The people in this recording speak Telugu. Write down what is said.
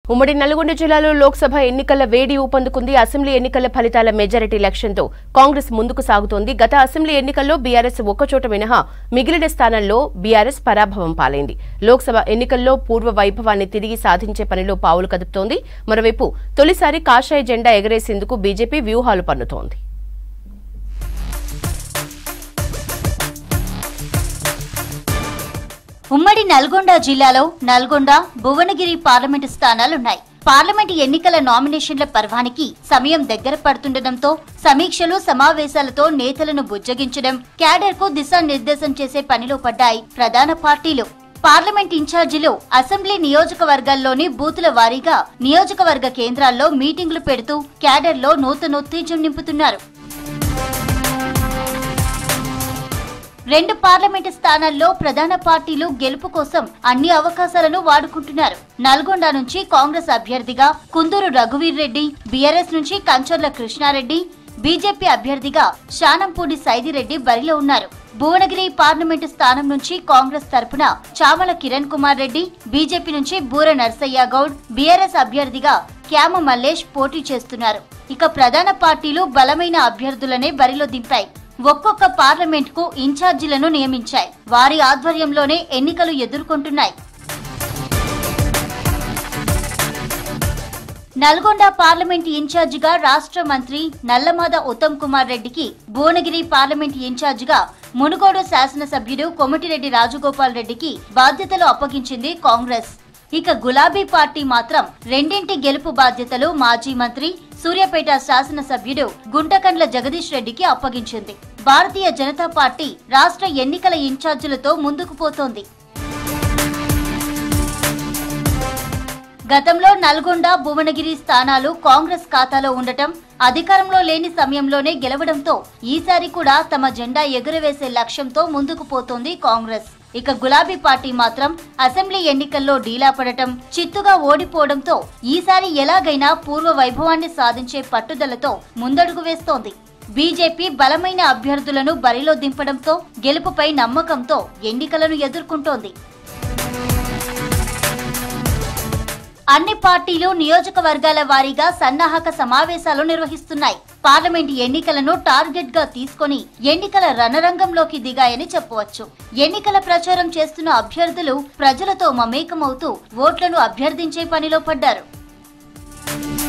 ఉమ్మడి నల్గొండ జిల్లాలో లోక్సభ ఎన్నికల వేడి ఊపందుకుంది అసెంబ్లీ ఎన్నికల ఫలితాల మెజారిటీ లక్ష్యంతో కాంగ్రెస్ ముందుకు సాగుతోంది గత అసెంబ్లీ ఎన్నికల్లో బీఆర్ఎస్ ఒక్కచోట మినహా మిగిలిన స్థానాల్లో బీఆర్ఎస్ పరాభవం పాలైంది లోక్సభ ఎన్నికల్లో పూర్వ వైభవాన్ని తిరిగి సాధించే పనిలో పావులు కదుపుతోంది మరోవైపు తొలిసారి కాషాయ జెండా ఎగరేసేందుకు బీజేపీ వ్యూహాలు పన్నుతోంది ఉమ్మడి నల్గొండ జిల్లాలో నల్గొండ భువనగిరి పార్లమెంటు స్థానాలున్నాయి పార్లమెంటు ఎన్నికల నామినేషన్ల పర్వానికి సమయం దగ్గర పడుతుండటంతో సమీక్షలు సమావేశాలతో నేతలను బుజ్జగించడం క్యాడర్ కు దిశానిర్దేశం చేసే పనిలో పడ్డాయి ప్రధాన పార్టీలు పార్లమెంట్ ఇన్ఛార్జీలు అసెంబ్లీ నియోజకవర్గాల్లోని బూతుల వారీగా నియోజకవర్గ కేంద్రాల్లో మీటింగులు పెడుతూ క్యాడర్లో నూతనోత్తేజం నింపుతున్నారు రెండు పార్లమెంటు స్థానాల్లో ప్రధాన పార్టీలు గెలుపు కోసం అన్ని అవకాశాలను వాడుకుంటున్నారు నల్గొండ నుంచి కాంగ్రెస్ అభ్యర్థిగా కుందూరు రఘువీర్ రెడ్డి బీఆర్ఎస్ నుంచి కంచర్ల కృష్ణారెడ్డి బీజేపీ అభ్యర్థిగా శానంపూడి సైదిరెడ్డి బరిలో ఉన్నారు భువనగిరి పార్లమెంటు స్థానం నుంచి కాంగ్రెస్ తరపున చామల కిరణ్ కుమార్ రెడ్డి బీజేపీ నుంచి బూర నర్సయ్య గౌడ్ బీఆర్ఎస్ అభ్యర్థిగా క్యామ మల్లేష్ పోటీ చేస్తున్నారు ఇక ప్రధాన పార్టీలు బలమైన అభ్యర్థులనే బరిలో దింపాయి ఒక్కొక్క పార్లమెంట్ కు ఇన్ఛార్జీలను నియమించాయి వారి ఆధ్వర్యంలోనే ఎన్నికలు ఎదుర్కొంటున్నాయి నల్గొండ పార్లమెంట్ ఇన్ఛార్జిగా రాష్ట్ర మంత్రి నల్లమాద ఉత్తమ్ కుమార్ రెడ్డికి భువనగిరి పార్లమెంట్ ఇన్ఛార్జిగా మునుగోడు శాసనసభ్యుడు కొమటిరెడ్డి రాజగోపాల్ రెడ్డికి బాధ్యతలు అప్పగించింది కాంగ్రెస్ ఇక గులాబీ పార్టీ మాత్రం రెండింటి గెలుపు బాధ్యతలు మాజీ మంత్రి సూర్యాపేట శాసనసభ్యుడు గుంటకండ్ల జగదీష్ రెడ్డికి అప్పగించింది భారతీయ జనతా పార్టీ రాష్ట్ర ఎన్నికల ఇన్ఛార్జీలతో ముందుకు పోతోంది గతంలో నల్గొండ భువనగిరి స్థానాలు కాంగ్రెస్ ఖాతాలో ఉండటం అధికారంలో లేని సమయంలోనే గెలవడంతో ఈసారి కూడా తమ జెండా ఎగురవేసే లక్ష్యంతో ముందుకు పోతోంది కాంగ్రెస్ ఇక గులాబీ పార్టీ మాత్రం అసెంబ్లీ ఎన్నికల్లో డీలా పడటం చిత్తుగా ఓడిపోవడంతో ఈసారి ఎలాగైనా పూర్వ వైభవాన్ని సాధించే పట్టుదలతో ముందడుగు వేస్తోంది బీజేపీ బలమైన అభ్యర్థులను బరిలో దింపడంతో గెలుపుపై నమ్మకంతో ఎన్నికలను ఎదుర్కొంటోంది అన్ని పార్టీలు నియోజకవర్గాల వారీగా సన్నాహక సమావేశాలు నిర్వహిస్తున్నాయి పార్లమెంట్ ఎన్నికలను టార్గెట్ గా తీసుకొని ఎన్నికల రణరంగంలోకి దిగాయని చెప్పవచ్చు ఎన్నికల ప్రచారం చేస్తున్న అభ్యర్థులు ప్రజలతో మమేకమవుతూ ఓట్లను అభ్యర్థించే పనిలో పడ్డారు